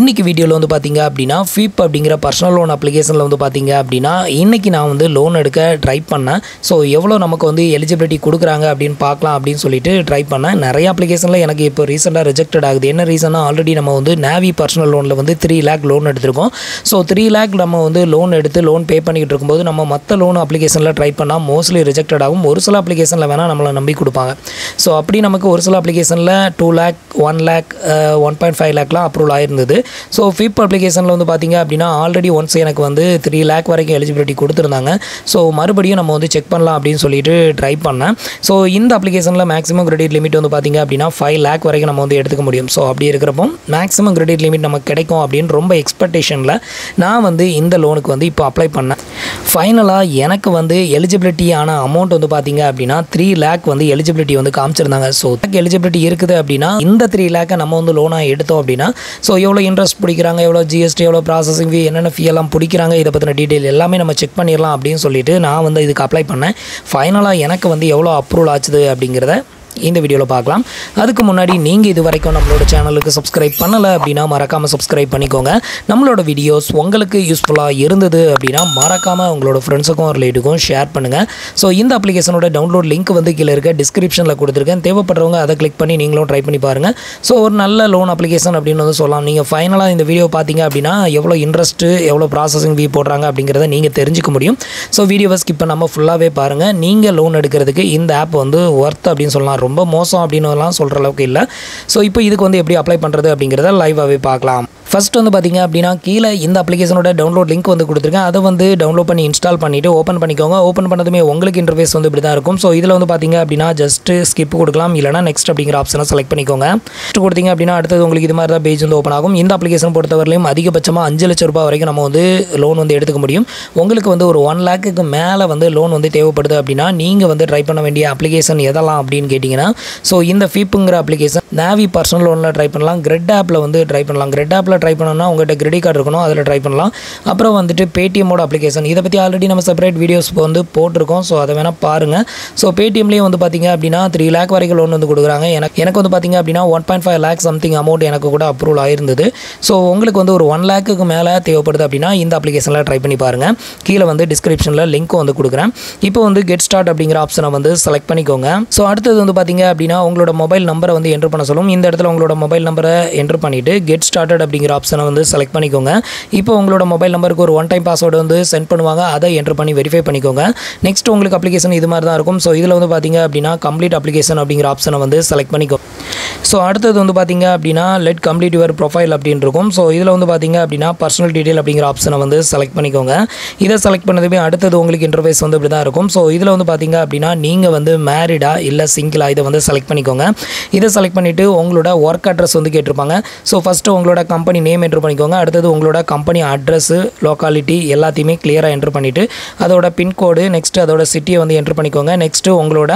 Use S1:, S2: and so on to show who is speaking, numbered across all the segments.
S1: இன்னைக்கு வீடியோவில் வந்து பார்த்தீங்க அப்படின்னா ஃபிப் அப்படிங்கிற பர்சனல் லோன் அப்ளிகேஷனில் வந்து பார்த்தீங்க அப்படின்னா இன்னைக்கு நான் வந்து லோன் எடுக்க ட்ரை பண்ணேன் ஸோ எவ்வளோ நமக்கு வந்து எலிஜிபிலிட்டி கொடுக்குறாங்க அப்படின்னு பார்க்கலாம் அப்படின்னு சொல்லிட்டு ட்ரை பண்ணேன் நிறைய அப்ளிகேஷனில் எனக்கு இப்போ ரீசெண்டாக ரிஜெக்டட் ஆகுது என்ன ரீசன்னா ஆல்ரெடி நம்ம வந்து நேவி பர்சனல் லோனில் வந்து த்ரீ லேக் லோன் எடுத்திருக்கோம் ஸோ த்ரீ லேக் நம்ம வந்து லோன் எடுத்து லோன் பே பண்ணிக்கிட்டு இருக்கும்போது நம்ம மற்ற லோன் அப்ளிகேஷனில் ட்ரை பண்ணால் மோஸ்ட்லி ரிஜெக்டட் ஆகும் ஒரு சில அப்ளிகேஷனில் வேணால் நம்மளை நம்பி கொடுப்பாங்க ஸோ அப்படி நமக்கு ஒரு சில அப்ளிகேஷனில் two lakh one lakh one point five லேக்லாம் அப்ரூவல் ஆயிருந்தது ஸோ ஃபிப் அப்ளிகேஷனில் வந்து பார்த்தீங்க அப்படின்னா ஆல்ரெடி ஒன்ஸ் எனக்கு வந்து த்ரீ லேக் வரைக்கும் எலிஜிபிலிட்டி கொடுத்துருந்தாங்க ஸோ மறுபடியும் நம்ம வந்து செக் பண்ணலாம் அப்படின்னு சொல்லிட்டு ட்ரை பண்ணேன் ஸோ இந்த அப்ளிகேஷனில் மேக்ஸிமம் கிரெடிட் லிமிட் வந்து பார்த்தீங்க அப்படின்னா ஃபைவ் லேக் வரைக்கும் நம்ம வந்து எடுத்துக்க முடியும் ஸோ அப்படி இருக்கிறப்போ மேக்ஸிமம் கிரெடிட் லிமிட் நமக்கு கிடைக்கும் அப்படின்னு ரொம்ப எக்ஸ்பெக்டேஷனில் நான் வந்து இந்த லோனுக்கு வந்து இப்போ அப்ளை பண்ணேன் ஃபைனலாக எனக்கு வந்து எலிஜிபிலிட்டி ஆன அமௌண்ட் வந்து பார்த்தீங்க அப்படின்னா த்ரீ லேக் வந்து எலிஜிபிலிட்டி வந்து காமிச்சிருந்தாங்க ஸோ எலிஜிபிலிட்டி இருக்குது அப்படின்னா இந்த த்ரீ லேக்கை நம்ம வந்து லோனாக எடுத்தோம் அப்படின்னா ஸோ எவ்வளோ இன்ட்ரெஸ்ட் பிடிக்கிறாங்க எவ்வளோ ஜிஎஸ்டி எவ்வளோ ப்ராசஸிங் ஃபீ என்னென்ன ஃபீ எல்லாம் பிடிக்கிறாங்க இதை பற்றின டீட்டெயில் எல்லாமே நம்ம செக் பண்ணிடலாம் அப்படின்னு சொல்லிட்டு நான் வந்து இதுக்கு அப்ளை பண்ணேன் ஃபைனலாக எனக்கு வந்து எவ்வளோ அப்ரூவல் ஆச்சுது அப்படிங்கிறத இந்த வீடியோவில் பார்க்கலாம் அதுக்கு முன்னாடி நீங்கள் இது வரைக்கும் நம்மளோட சேனலுக்கு சப்ஸ்கிரைப் பண்ணலை அப்படின்னா மறக்காமல் சப்ஸ்கிரைப் பண்ணிக்கோங்க நம்மளோட வீடியோஸ் உங்களுக்கு யூஸ்ஃபுல்லாக இருந்தது அப்படின்னா மறக்காமல் உங்களோட ஃப்ரெண்ட்ஸுக்கும் ரிலேட்டிவ்க்கும் ஷேர் பண்ணுங்கள் ஸோ இந்த அப்ளிகேஷனோட டவுன்லோட் லிங்க் வந்து கீழே இருக்க டிஸ்கிரிப்ஷனில் கொடுத்துருக்கேன் தேவைப்படுறவங்க அதை கிளிக் பண்ணி நீங்களும் ட்ரை பண்ணி பாருங்கள் ஸோ ஒரு நல்ல லோன் அப்ளிகேஷன் அப்படின்னு வந்து சொல்லலாம் நீங்கள் ஃபைனலாக இந்த வீடியோ பார்த்தீங்க அப்படின்னா எவ்வளோ இன்ட்ரெஸ்ட்டு எவ்வளோ ப்ராசஸிங் ஃபீ போடுறாங்க அப்படிங்கிறத நீங்கள் தெரிஞ்சுக்க முடியும் ஸோ வீடியோவை ஸ்கிப் பண்ணாமல் ஃபுல்லாகவே பாருங்கள் நீங்கள் லோன் எடுக்கிறதுக்கு இந்த ஆப் வந்து ஒர்த் அப்படின்னு சொல்லலாம் ரொம்ப மோசம் அப்படின்னுலாம் சொல்கிற அளவுக்கு இல்லை ஸோ இப்போ இதுக்கு வந்து எப்படி அப்ளை பண்ணுறது அப்படிங்கிறத லைவாகவே பார்க்கலாம் ஃபர்ஸ்ட் வந்து பார்த்தீங்க அப்படின்னா கீழே இந்த அப்ளிகேஷனோட டவுன்லோட் லிங்க் வந்து கொடுத்துருக்கேன் அதை வந்து டவுன்லோட் பண்ணி இன்ஸ்டால் பண்ணிவிட்டு ஓப்பன் பண்ணிக்கோங்க ஓப்பன் பண்ணதுமே உங்களுக்கு இன்டர்ஃபேஸ் வந்து இப்படி தான் இருக்கும் ஸோ இதில் வந்து பார்த்தீங்க அப்படின்னா ஜஸ்ட் ஸ்கிப் கொடுக்கலாம் இல்லைனா நெக்ஸ்ட் அப்படிங்கிற ஆப்ஷனை செலக்ட் பண்ணிக்கோங்க நெக்ஸ்ட் கொடுத்தீங்க அப்படின்னா அடுத்தது உங்களுக்கு இது மாதிரி தான் பேஜ் வந்து ஓப்பன் ஆகும் இந்த அப்ளிகேஷன் பொறுத்தவரையிலும் அதிகபட்சமாக அஞ்சு லட்ச ரூபாய் வரைக்கும் நம்ம வந்து லோன் வந்து எடுத்துக்க முடியும் உங்களுக்கு வந்து ஒரு ஒன் லேக்குக்கு மேலே வந்து லோன் வந்து தேவைப்படுது அப்படின்னா நீங்கள் வந்து ட்ரை பண்ண வேண்டிய அப்ளிகேஷன் எதெல்லாம் அப்படின்னு கேட்டிங்கன்னா ஸோ இந்த ஃபீப்புங்கிற அப்ளிகேஷன் நேவி பர்சனல் லோனில் ட்ரை பண்ணலாம் கிரெட் ஆப்பில் வந்து ட்ரை பண்ணலாம் கிரெட் ஆப்பில் ட்ரை பண்ணணும்னா உங்கள்கிட்ட கிரெடிட் கார்டு இருக்கணும் அதில் ட்ரை பண்ணலாம் அப்புறம் வந்துட்டு பேடிஎம்மோட அப்ளிகேஷன் இதை பற்றி ஆல்ரெடி நம்ம செப்பரேட் வீடியோஸ் வந்து போட்டிருக்கோம் ஸோ அதை வேணால் பாருங்கள் ஸோ பேடிஎம்லேயும் வந்து பார்த்தீங்க அப்படின்னா த்ரீ லேக் வரைக்கும் லோன் வந்து கொடுக்குறாங்க எனக்கு எனக்கு வந்து பார்த்தீங்க அப்படின்னா one point five lakh something amount எனக்கு கூட அப்ரூவல் ஆயிருந்தது ஸோ உங்களுக்கு வந்து ஒரு ஒன் லேக்குக்கு மேலே தேவைப்படுது அப்படின்னா இந்த அப்ளிகேஷனில் ட்ரை பண்ணி பாருங்கள் கீழே வந்து டிஸ்கிரிப்ஷனில் லிங்க்கும் வந்து கொடுக்குறேன் இப்போ வந்து கெட் ஸ்டார்ட் அப்படிங்கிற ஆப்ஷனை வந்து செலக்ட் பண்ணிக்கோங்க ஸோ அடுத்தது வந்து பார்த்தீங்க அப்படின்னா உங்களோட மொபைல் நம்பரை வந்து என்ட்ரு பண்ண சொல்லும் இந்த இடத்துல உங்களோட மொபைல் நம்பரை என்ட்ரு பண்ணிவிட்டு கெட் ஸ்டார்டட் அப்படிங்கிற ஆப்ஷனை வந்து செலக்ட் பண்ணிக்கோங்க இப்போ உங்களோட மொபைல் நம்பருக்கு ஒரு ஒன் டைம் பாஸ்வேர்டு வந்து சென்ட் பண்ணுவாங்க அதை என்ட்ரு பண்ணி வெரிஃபை பண்ணிக்கோங்க நெக்ஸ்ட் உங்களுக்கு அப்ளிகேஷன் இது மாதிரி தான் இருக்கும் ஸோ இதில் வந்து பார்த்தீங்க அப்படின்னா கம்ப்ளீட் அப்ளிகேஷன் அப்படிங்கிற ஆப்ஷனை வந்து செலக்ட் பண்ணிக்கோ ஸோ அடுத்தது வந்து பார்த்தீங்க அப்படின்னா லெட் கம்ப்ளீட் யுவர் ப்ரொஃபைல் அப்படின்னு இருக்கும் ஸோ இதில் வந்து பார்த்தீங்க அப்படின்னா பர்சனல் டீட்டெயில் அப்படிங்கிற ஆப்ஷனை வந்து செலக்ட் பண்ணிக்கோங்க இதை செலக்ட் பண்ணதுமே அடுத்தது உங்களுக்கு இன்டர்ஃபேஸ் வந்து இப்படி தான் இருக்கும் ஸோ இதில் வந்து பார்த்தீங்க அப்படின்னா நீங்கள் வந்து மேரிடா இல்லை சிங்கிளா இதை வந்து செலக்ட் பண்ணிக்கோங்க இதை செலக்ட் பண்ணிவிட்டு உங்களோட ஒர்க் அட்ரஸ் வந்து கேட்டிருப்பாங்க ஸோ ஃபஸ்ட்டு உங்களோட கம்பெனி நேம் என்ட்ரு பண்ணிக்கோங்க அடுத்தது உங்களோட கம்பெனி அட்ரஸ்ஸு லோக்காலிட்டி எல்லாத்தையுமே கிளியராக என்ட்ரு பண்ணிவிட்டு அதோட பின்கோடு நெக்ஸ்ட்டு அதோட சிட்டியை வந்து என்ட்ரு பண்ணிக்கோங்க நெக்ஸ்ட்டு உங்களோட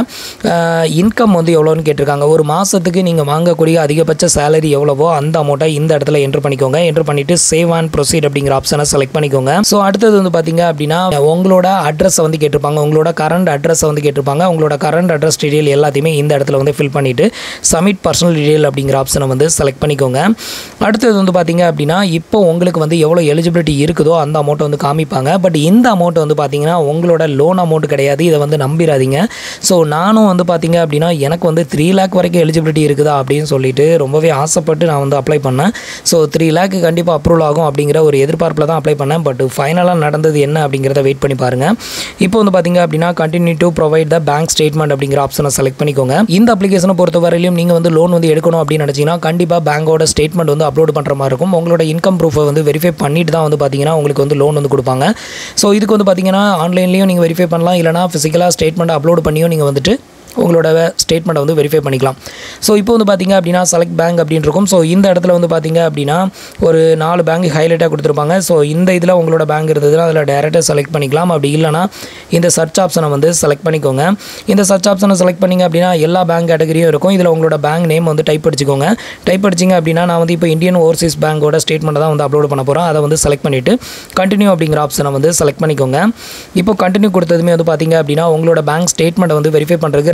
S1: இன்கம் வந்து எவ்வளோன்னு கேட்டிருக்காங்க ஒரு மாதத்துக்கு நீங்கள் வாங்கக்கூடிய அதிகபட்ச சேலரி எவ்வளவோ அந்த அமௌண்ட்டை இந்த இடத்துல என்ட்ரு பண்ணிக்கோங்க என்ட்ரு பண்ணிவிட்டு சேவ் அண்ட் ப்ரொசீட் அப்படிங்கிற ஆப்ஷனை செலக்ட் பண்ணிக்கோங்க ஸோ அடுத்தது வந்து பார்த்தீங்க அப்படின்னா உங்களோட அட்ரஸை வந்து கேட்டிருப்பாங்க உங்களோட கரண்ட் அட்ரஸை வந்து கேட்டிருப்பாங்க உங்களோட கரண்ட் அட்ரஸ் டீடைல் எல்லாத்தையுமே இந்த இடத்துல வந்து ஃபில் பண்ணிவிட்டு சப்மிட் பர்சனல் டீடைல் அப்படிங்கிற ஆப்ஷனை வந்து செலக்ட் பண்ணிக்கோங்க அடுத்தது வந்து பார்த்தீங்க அப்படின்னா இப்போ உங்களுக்கு வந்து எவ்வளோ எலிஜிபிலிட்டி இருக்குதோ அந்த அமௌண்ட்டை வந்து காமிப்பாங்க பட் இந்த அமௌண்ட் வந்து பார்த்தீங்கன்னா உங்களோட லோன் அமௌண்ட் கிடையாது இதை வந்து நம்பிடாதீங்க ஸோ நானும் வந்து பார்த்தீங்க அப்படின்னா எனக்கு வந்து த்ரீ லேக் வரைக்கும் எலிஜிபிலிட்டி இருக்குதா அப்படின்னு சொல்லிட்டு ரொம்பவே ஆசைப்பட்டு நான் வந்து அப்ளை பண்ணேன் ஸோ த்ரீ லேக்கு கண்டிப்பாக அப்ரூவல் ஆகும் அப்படிங்கிற ஒரு எதிர்பார்ப்பில் தான் அப்ளை பண்ணேன் பட் ஃபைனலாக நடந்தது என்ன அப்படிங்கிறத வெயிட் பண்ணி பாருங்கள் இப்போ வந்து பார்த்தீங்க அப்படின்னா continue to provide the bank statement அப்படிங்கிற ஆப்ஷனை செலக்ட் பண்ணிக்கோங்க இந்த அப்ளிகேஷனை பொறுத்த வரையிலும் நீங்கள் வந்து லோன் வந்து எடுக்கணும் அப்படின்னு நினச்சிங்கன்னா கண்டிப்பாக பேங்கோட ஸ்டேட்மெண்ட் வந்து அப்லோட் பண்ணுற மாதிரி இருக்கும் உங்களோட இன்கம் ப்ரூஃபை வந்து வெரிஃபை பண்ணிட்டு தான் வந்து பார்த்தீங்கன்னா உங்களுக்கு வந்து லோன் வந்து கொடுப்பாங்க ஸோ இதுக்கு வந்து பார்த்தீங்கன்னா ஆன்லைன்லேயும் நீங்கள் வெரிஃபை பண்ணலாம் இல்லைனா ஃபிசிக்கலாக ஸ்டேட்மெண்ட் அப்லோட் பண்ணியும் நீங்கள் வந்துட்டு உங்களோட ஸ்டேட்மெண்ட்டை வந்து வெரிஃபை பண்ணிக்கலாம் ஸோ இப்போ வந்து பார்த்தீங்க அப்படின்னா செலக்ட் பேங்க் அப்படின்னு இருக்கும் ஸோ இந்த இடத்துல வந்து பார்த்தீங்க அப்படின்னா ஒரு நாலு பேங்க் ஹைலைட்டாக கொடுத்துருப்பாங்க ஸோ இந்த இதில் உங்களோட பேங்க் இருந்ததுன்னா அதில் டேரெக்டாக செலக்ட் பண்ணிக்கலாம் அப்படி இல்லைனா இந்த சர்ச் ஆப்ஷனை வந்து செலக்ட் பண்ணிக்கோங்க இந்த சர்ச் ஆப்ஷனை செலக்ட் பண்ணிங்க அப்படின்னா எல்லா பேங்க் கேட்டகரியும் இருக்கும் இதில் உங்களோட பேங்க் நேம் வந்து டைப் அடிச்சுக்கோங்க டைப் அடிச்சிங்க அப்படின்னா நான் வந்து இப்போ இந்தியன் ஓவர்சீஸ் பேங்கோட ஸ்டேட்மெண்ட்டை தான் வந்து அப்லோட் பண்ண போகிறேன் அதை வந்து செலக்ட் பண்ணிவிட்டு கண்டினியூ அப்படிங்கிற ஆப்ஷனை வந்து செலக்ட் பண்ணிக்கோங்க இப்போ கண்டினியூ கொடுத்ததுமே வந்து பார்த்தீங்க அப்படின்னா உங்களோட பேங்க் ஸ்டேட்மெண்ட்டை வந்து வெரிஃபை பண்ணுறதுக்கு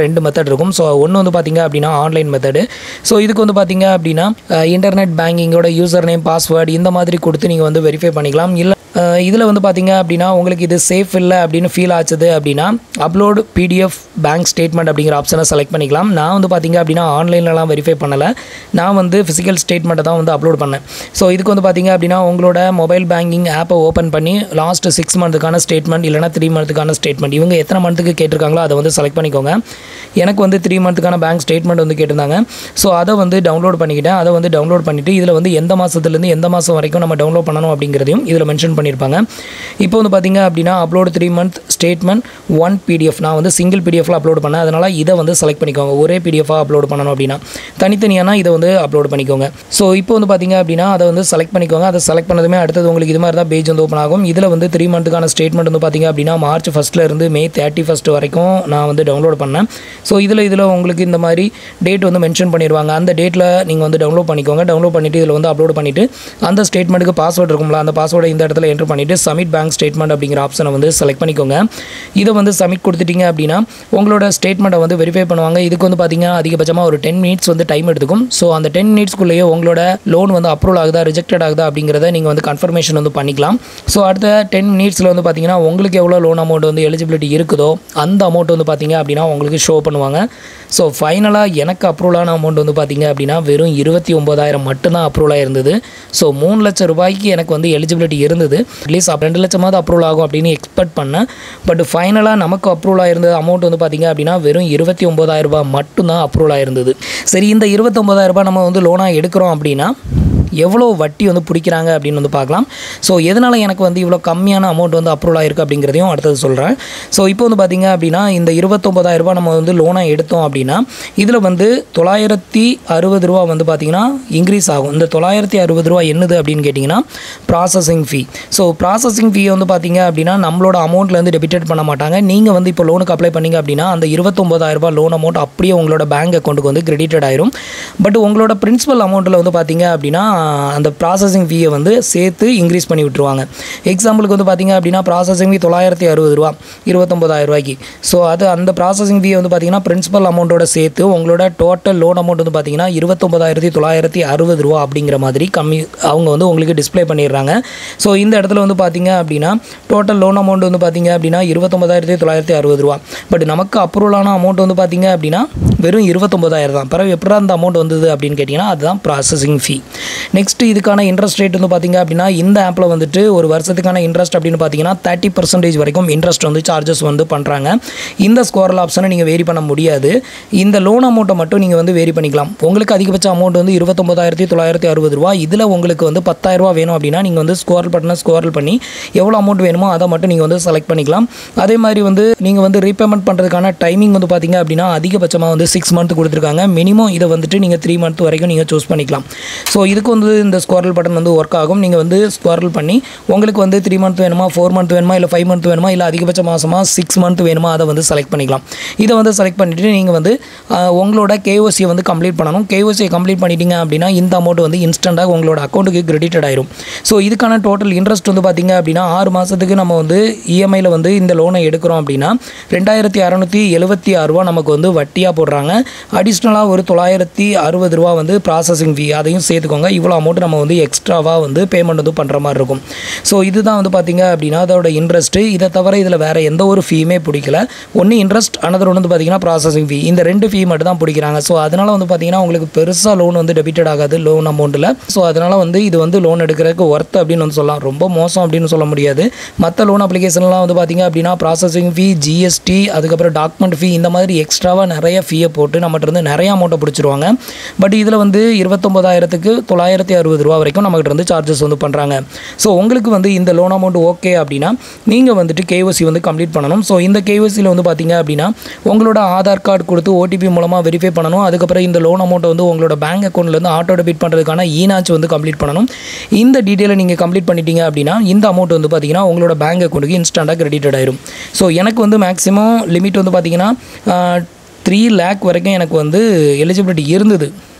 S1: ரெண்டு மெத்தட் இருக்கும் ஸோ ஒன்று வந்து பார்த்தீங்க அப்படின்னா ஆன்லைன் மெத்தடு ஸோ இதுக்கு வந்து பார்த்தீங்க அப்படின்னா இன்டர்நெட் பேங்கிங்கோட யூசர் நேம் பாஸ்வேர்டு இந்த மாதிரி கொடுத்து நீங்கள் வந்து வெரிஃபை பண்ணிக்கலாம் இல்லை இதில் வந்து பார்த்தீங்க அப்படின்னா உங்களுக்கு இது சேஃப் இல்லை அப்படின்னு ஃபீல் ஆச்சுது அப்படின்னா அப்லோட் பிடிஎஃப் பேங்க் ஸ்டேட்மெண்ட் அப்படிங்கிற ஆப்ஷனை செலக்ட் பண்ணிக்கலாம் நான் வந்து பார்த்தீங்க அப்படின்னா ஆன்லைன்லலாம் வெரிஃபை பண்ணலை நான் வந்து ஃபிசிக்கல் ஸ்டேட்மெண்ட்டை தான் வந்து அப்லோட் பண்ணேன் ஸோ இதுக்கு வந்து பார்த்தீங்க அப்படின்னா உங்களோட மொபைல் பேங்கிங் ஆப்பை ஓப்பன் பண்ணி லாஸ்ட் சிக்ஸ் மந்த்துக்கான ஸ்டேட்மெண்ட் இல்லைனா த்ரீ மந்த்துக்கான ஸ்டேட்மெண்ட் இவங்க எத்தனை மந்த்துக்கு கேட்டிருக்காங்களோ அதை வந்து செலக்ட் பண்ணிக்கோங்க எனக்கு வந்து த்ரீ மந்த்துக்கான பேங்க் ஸ்டேட்மெண்ட் வந்து கேட்டிருந்தாங்க ஸோ அதை வந்து டவுன்லோட் பண்ணிக்கிட்டேன் அதை வந்து டவுன்லோட் பண்ணிவிட்டு இதில் வந்து எந்த மாதத்துலேருந்து எந்த மாதம் வரைக்கும் நம்ம டவுன்லோட் பண்ணணும் அப்படிங்கிறதையும் இதில் மென்ஷன் பண்ணியிருப்பாங்க இப்போ வந்து பார்த்தீங்க அப்படின்னா upload three month statement one PDF நான் வந்து சிங்கிள் பிடிஎஃப்ல அப்லோட் பண்ணேன் அதனால் இதை வந்து செலக்ட் பண்ணிக்கோங்க ஒரே பிடிஎஃபாக அப்லோட் பண்ணணும் அப்படின்னா தனித்தனியானா இதை வந்து அப்லோட் பண்ணிக்கோங்க ஸோ இப்போ வந்து பார்த்தீங்க அப்படின்னா அதை வந்து செலக்ட் பண்ணிக்கோங்க அதை செலக்ட் பண்ணதுமே அடுத்தது உங்களுக்கு இது மாதிரி தான் பேஜ் வந்து ஓப்பன் ஆகும் இதில் வந்து த்ரீ மந்த்துக்கான ஸ்டேட்மெண்ட் வந்து பார்த்தீங்க அப்படின்னா மார்ச் ஃபஸ்ட்டில் இருந்து மே தேர்ட்டி ஃபஸ்ட் வரைக்கும் நான் வந்து டவுன்லோட் பண்ணேன் ஸோ இதில் இதில் உங்களுக்கு இந்த மாதிரி டேட் வந்து மென்ஷன் பண்ணிடுவாங்க அந்த டேட்டில் நீங்கள் வந்து டவுன்லோட் பண்ணிக்கோங்க டவுன்லோட் பண்ணிவிட்டு இதில் வந்து அப்லோட் பண்ணிவிட்டு அந்த ஸ்டேட்மெண்ட்டுக்கு பாஸ்வேர்டு இருக்கும்ல அந்த பாஸ்வேர்டை இந்த இடத்துல என்ட்ரு பண்ணிவிட்டு சப்மிட் பேங்க் ஸ்டேட்மெண்ட் அப்படிங்கிற ஆப்ஷனை வந்து செலக்ட் பண்ணிக்கோங்க இதை வந்து சப்மிட் கொடுத்துட்டீங்க அப்படின்னா உங்களோட ஸ்டேட்மெண்ட்டை வந்து வெரிஃபை பண்ணுவாங்க இதுக்கு வந்து பார்த்தீங்கன்னா அதிகபட்சமாக ஒரு டென் மினிட்ஸ் வந்து டைம் எடுத்துக்கும் ஸோ அந்த டென் மினிட்ஸ்க்குள்ளேயே உங்களோட லோன் வந்து அப்ரூவல் ஆகுதா ரிஜெக்டட் ஆகுதா அப்படிங்கிறத நீங்கள் வந்து கன்ஃபர்மேஷன் வந்து பண்ணிக்கலாம் ஸோ அடுத்த டென் மினிட்ஸில் வந்து பார்த்தீங்கன்னா உங்களுக்கு எவ்வளோ லோன் அமௌண்ட் வந்து எலிஜிபிலிட்டி இருக்குதோ அந்த அமௌண்ட் வந்து பார்த்தீங்க அப்படின்னா உங்களுக்கு ஷோ பண்ணுவாங்க ஸோ ஃபைனலாக எனக்கு அப்ரூவலான அமௌண்ட் வந்து பார்த்தீங்க அப்படின்னா வெறும் இருபத்தி ஒம்பதாயிரம் மட்டும்தான் அப்ரூவலாக இருந்தது ஸோ மூணு லட்சம் ரூபாய்க்கு எனக்கு வந்து எலிஜிபிலிட்டி இருந்தது அட்லீஸ்ட் ரெண்டு லட்சமாவது அப்ரூவல் ஆகும் அப்படின்னு எக்ஸ்பெக்ட் பண்ணேன் பட் ஃபைனலாக நமக்கு அப்ரூவல் ஆயிருந்த அமௌண்ட் வந்து பார்த்தீங்க அப்படின்னா வெறும் இருபத்தி ஒம்பதாயிரம் ரூபாய் மட்டும்தான் அப்ரூவல் ஆயிருந்தது சரி இந்த இருபத்தொம்பதாயிரம் ரூபாய் நம்ம வந்து லோனாக எடுக்கிறோம் அப்படின்னா எவ்வளோ வட்டி வந்து பிடிக்கிறாங்க அப்படின்னு வந்து பார்க்கலாம் ஸோ எதனால் எனக்கு வந்து இவ்வளோ கம்மியான அமௌண்ட் வந்து அப்ரூவல் ஆயிருக்கு அப்படிங்கிறதையும் அடுத்தது சொல்கிறேன் ஸோ இப்போ வந்து பார்த்திங்க அப்படின்னா இந்த இருபத்தொம்பதாயிரம் ரூபாய் நம்ம வந்து லோனாக எடுத்தோம் அப்படின்னா இதில் வந்து தொள்ளாயிரத்தி அறுபது ரூபா வந்து பார்த்திங்கன்னா இன்க்ரீஸ் ஆகும் இந்த தொள்ளாயிரத்தி அறுபது ரூபா என்னது அப்படின்னு கேட்டிங்கன்னா processing fee so processing fee வந்து பார்த்திங்க அப்படின்னா நம்மளோட அமௌண்ட்லேருந்து டெபிட்டட் பண்ண மாட்டாங்க நீங்கள் வந்து இப்போ லோனுக்கு அப்ளை பண்ணீங்க அப்படின்னா அந்த இருபத்தொம்பதாயிரம் ரூபாய் லோன் அமௌண்ட் அப்படியே உங்களோட பேங்க் அக்கௌண்ட்டுக்கு வந்து கிரெடிட்டட் ஆயிரும் பட் உங்களோட பிரின்சிபல் அமௌண்ட்டில் வந்து பார்த்திங்க அப்படின்னா அந்த ப்ராசஸிங் ஃபீயை வந்து சேர்த்து இன்க்ரீஸ் பண்ணி விட்டுருவாங்க எக்ஸாம்பிளுக்கு வந்து பார்த்திங்க அப்படின்னா ப்ராசஸிங் ஃபீ தொள்ளாயிரத்தி அறுபது ரூபா இருபத்தொம்பதாயிரம் ரூபாய்க்கு ஸோ அது அந்த ப்ராசஸிங் ஃபீ வந்து பார்த்திங்கன்னா பிரின்சிபல் அமௌண்ட்டோட சேர்த்து உங்களோட டோட்டல் லோன் அமௌண்ட் வந்து பார்த்திங்கன்னா இருபத்தொம்பதாயிரத்தி தொள்ளாயிரத்தி அறுபது ரூபா அப்படிங்கிற மாதிரி கம்மி அவங்க வந்து உங்களுக்கு டிஸ்ப்ளே பண்ணிடுறாங்க ஸோ இந்த இடத்துல வந்து பார்த்திங்க அப்படின்னா டோட்டல் லோன் அமௌண்ட் வந்து பார்த்திங்க அப்படின்னா இருபத்தொம்பதாயிரத்தி தொள்ளாயிரத்தி அறுபது ரூபா பட் நமக்கு அப்ரூவலான அமௌண்ட் வந்து பார்த்திங்க அப்படின்னா வெறும் இருபத்தொம்பதாயிரம் தான் பிறகு எப்படி அந்த அமௌண்ட் வந்தது அப்படின்னு கேட்டிங்கன்னா அதுதான் ப்ராசஸிங் ஃபீ நெக்ஸ்ட் இதுக்கான இன்ட்ரெஸ்ட் ரேட் வந்து பார்த்திங்க அப்படின்னா இந்த ஆப்பில் வந்துட்டு ஒரு வருஷத்துக்கான இன்ட்ரெஸ்ட் அப்படின்னு பார்த்தீங்கன்னா தேர்ட்டி பர்சன்டேஜ் வரைக்கும் இன்ட்ரெஸ்ட் வந்து சார்ஜஸ் வந்து பண்ணுறாங்க இந்த ஸ்கோரல் ஆப்ஷனை நீங்கள் வேரி பண்ண முடியாது இந்த லோன் அமௌண்ட்டை மட்டும் நீங்கள் வந்து வேரி பண்ணிக்கலாம் உங்களுக்கு அதிகபட்ச அமௌண்ட் வந்து இருபத்தொம்பதாயிரத்தி தொள்ளாயிரத்தி அறுபது ரூபா இதில் உங்களுக்கு வந்து பத்தாயிரரூபா வேணும் அப்படின்னா நீங்கள் வந்து ஸ்கோரல் பட்டனை ஸ்கோரல் பண்ணி எவ்வளோ அமௌண்ட் வேணுமோ அதை மட்டும் நீங்கள் வந்து செலக்ட் பண்ணிக்கலாம் அதே மாதிரி வந்து நீங்கள் வந்து ரீபேமெண்ட் பண்ணுறதுக்கான டைமிங் வந்து பார்த்தீங்க அப்படின்னா அதிகபட்சமாக வந்து சிக்ஸ் மந்த் கொடுத்துருக்காங்க மினிமம் இதை வந்துட்டு நீங்கள் த்ரீ மந்த் வரைக்கும் நீங்கள் சூஸ் பண்ணிக்கலாம் ஸோ இதுக்கு வந்து இந்த ஸ்கோரல் பட்டன் வந்து ஒர்க் ஆகும் நீங்கள் வந்து ஸ்கோரல் பண்ணி உங்களுக்கு வந்து த்ரீ மந்த் வேணுமா ஃபோர் மந்த் வேணுமா இல்லை ஃபைவ் மந்த் வேணுமா இல்லை அதிகபட்ச மாதமாக சிக்ஸ் மந்த் வேணுமா அதை வந்து செலக்ட் பண்ணிக்கலாம் இதை வந்து செலக்ட் பண்ணிவிட்டு நீங்கள் வந்து ஆஹ், உங்களோட கேஓசியை வந்து கம்ப்ளீட் பண்ணணும் கேஓசியை கம்ப்ளீட் பண்ணிட்டீங்க அப்படின்னா இந்த அமௌண்ட் வந்து இன்ஸ்டண்ட்டாக உங்களோட அக்கௌண்ட்டுக்கு கிரெடிட்டட் ஆயிரும் ஸோ இதுக்கான டோட்டல் இன்ட்ரெஸ்ட் வந்து பார்த்தீங்க அப்படின்னா ஆறு மாதத்துக்கு நம்ம வந்து இஎம்ஐயில் வந்து இந்த லோனை எடுக்கிறோம் அப்படின்னா ரெண்டாயிரத்தி அறநூற்றி எழுபத்தி ஆறு ரூபா நமக்கு வந்து வட்டியாக போடுறாங்க அடிஷ்னலாக ஒரு தொள்ளாயிரத்தி அறுபது ரூபா வந்து ப்ராசஸிங் ஃபீ அதையும் சேர்த்துக்கோங்க இவ்வளோ அமௌண்ட் நம்ம வந்து எக்ஸ்ட்ராவாக வந்து பேமெண்ட் வந்து பண்ணுற மாதிரி இருக்கும் ஸோ இதுதான் வந்து பார்த்தீங்க அப்படின்னா அதோட இன்ட்ரெஸ்ட்டு இதை தவிர இதில் வேறு எந்த ஒரு ஃபீயுமே பிடிக்கல ஒன்று இன்ட்ரெஸ்ட் அனதர் ஒன்று வந்து பார்த்தீங்கன்னா ப்ராசஸிங் ஃபீ இந்த ரெண்டு ஃபீ மட்டும் தான் பிடிக்கிறாங்க ஸோ அதனால் வந்து பார்த்தீங்கன்னா உங்களுக்கு பெருசாக லோன் வந்து டெபிட்டட் ஆகாது லோன் அமௌண்ட்டில் ஸோ அதனால் வந்து இது வந்து லோன் எடுக்கிறதுக்கு ஒர்த் அப்படின்னு வந்து சொல்லலாம் ரொம்ப மோசம் அப்படின்னு சொல்ல முடியாது மற்ற லோன் அப்ளிகேஷன்லாம் வந்து பார்த்தீங்க அப்படின்னா ப்ராசஸிங் ஃபீ ஜிஎஸ்டி அதுக்கப்புறம் டாக்குமெண்ட் ஃபீ இந்த மாதிரி எக்ஸ்ட்ராவாக நிறைய ஃபீயை போட்டு நம்மகிட்ட இருந்து நிறைய அமௌண்ட்டை பிடிச்சிருவாங்க பட் இதில் வந்து இருபத்தொம்பதாயிரத்துக்கு தொள்ளாயிரத்தி அறுபது ரூபா வரைக்கும் நம்மகிட்ட இருந்து சார்ஜஸ் வந்து பண்ணுறாங்க ஸோ உங்களுக்கு வந்து இந்த லோன் அமௌண்ட் ஓகே அப்படின்னா நீங்கள் வந்துட்டு கேஓசி வந்து கம்ப்ளீட் பண்ணணும் ஸோ இந்த கேஓசியில் வந்து பார்த்தீங்க அப்படின்னா உங்களோட ஆதார் கார்டு கொடுத்து ஓடிபி மூலமாக வெரிஃபை பண்ணணும் அதுக்கப்புறம் இந்த லோன் அமௌண்ட்டை வந்து உங்களோட பேங்க் அக்கௌண்ட்லேருந்து ஆட்டோ டெபிட் பண்ணுறதுக்கான ஈனாச்சு வந்து கம்ப்ளீட் பண்ணணும் இந்த டீட்டெயிலை நீங்கள் கம்ப்ளீட் பண்ணிட்டீங்க அப்படின்னா இந்த அமௌண்ட் வந்து பார்த்தீங்கன்னா உங்களோட பேங்க் அக்கௌண்ட்டுக்கு இன்ஸ்டண்ட்டாக கிரெடிட்டட் ஆயிரும் ஸோ எனக்கு வந்து மேக்ஸிமம் லிமிட் வந்து பார்த்தீங்கன்னா த்ரீ லேக் வரைக்கும் எனக்கு வந்து எலிஜிபிலிட்டி இருந்தது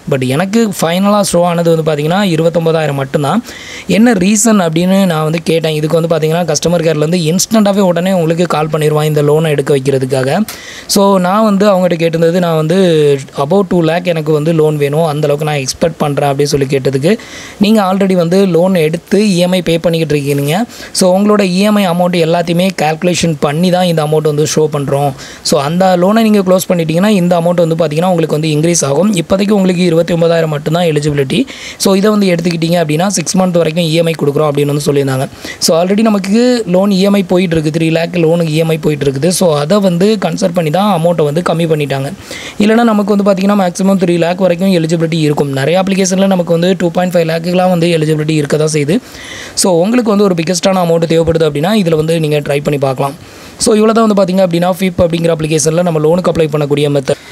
S1: பட் எனக்கு ஃபைனலாக ஷோ ஆனது வந்து பார்த்தீங்கன்னா இருபத்தொம்போதாயிரம் மட்டும்தான் என்ன ரீசன் அப்படின்னு நான் வந்து கேட்டேன் இதுக்கு வந்து பார்த்தீங்கன்னா கஸ்டமர் கேர்லேருந்து இன்ஸ்டண்ட்டாகவே உடனே உங்களுக்கு கால் பண்ணிடுவான் இந்த லோனை எடுக்க வைக்கிறதுக்காக ஸோ நான் வந்து அவங்ககிட்ட கேட்டிருந்தது நான் வந்து அபவுட் டூ லேக் எனக்கு வந்து லோன் வேணும் அந்தளவுக்கு நான் எக்ஸ்பெக்ட் பண்ணுறேன் அப்படின்னு சொல்லி கேட்டதுக்கு நீங்கள் ஆல்ரெடி வந்து லோன் எடுத்து இஎம்ஐ பே பண்ணிக்கிட்டு இருக்கீங்க ஸோ உங்களோட இஎம்ஐ அமௌண்ட் எல்லாத்தையுமே கால்குலேஷன் பண்ணி தான் இந்த அமௌண்ட் வந்து ஷோ பண்ணுறோம் ஸோ அந்த லோனை நீங்கள் க்ளோஸ் பண்ணிட்டீங்கன்னா இந்த அமௌண்ட் வந்து பார்த்தீங்கன்னா உங்களுக்கு வந்து இன்க்ரீஸ் ஆகும் இப்போதைக்கு உங்களுக்கு இருபத்தி ஒன்பதாயிரம் மட்டும்தான் எலிஜிபிலிட்டி ஸோ இதை வந்து எடுத்துக்கிட்டீங்க அப்படின்னா சிக்ஸ் மந்த் வரைக்கும் இஎம்ஐ கொடுக்குறோம் அப்படின்னு வந்து சொல்லியிருந்தாங்க ஸோ ஆல்ரெடி நமக்கு லோன் இஎம்ஐ போயிட்டு இருக்குது த்ரீ லேக் லோனுக்கு இஎம்ஐ போயிட்டு இருக்குது ஸோ அதை வந்து கன்சல்ட் பண்ணி தான் அமௌண்ட்டை வந்து கம்மி பண்ணிட்டாங்க இல்லைனா நமக்கு வந்து பார்த்தீங்கன்னா மேக்ஸிமம் த்ரீ லேக் வரைக்கும் எலிஜிபிலிட்டி இருக்கும் நிறைய அப்ளிகேஷனில் நமக்கு வந்து டூ பாயிண்ட் ஃபைவ் லேக்குலாம் வந்து எலிஜிபிலிட்டி இருக்க தான் செய்யுது ஸோ உங்களுக்கு வந்து ஒரு பிக்கஸ்டான அமௌண்ட் தேவைப்படுது அப்படின்னா இதில் வந்து நீங்கள் ட்ரை பண்ணி பார்க்கலாம் ஸோ இவ்வளோ தான் வந்து பார்த்தீங்க அப்படின்னா ஃபிப் அப்படிங்கிற அப்ளிகேஷனில் நம்ம லோனுக்கு அப்ளை பண்ணக்கூடிய மெத்தட்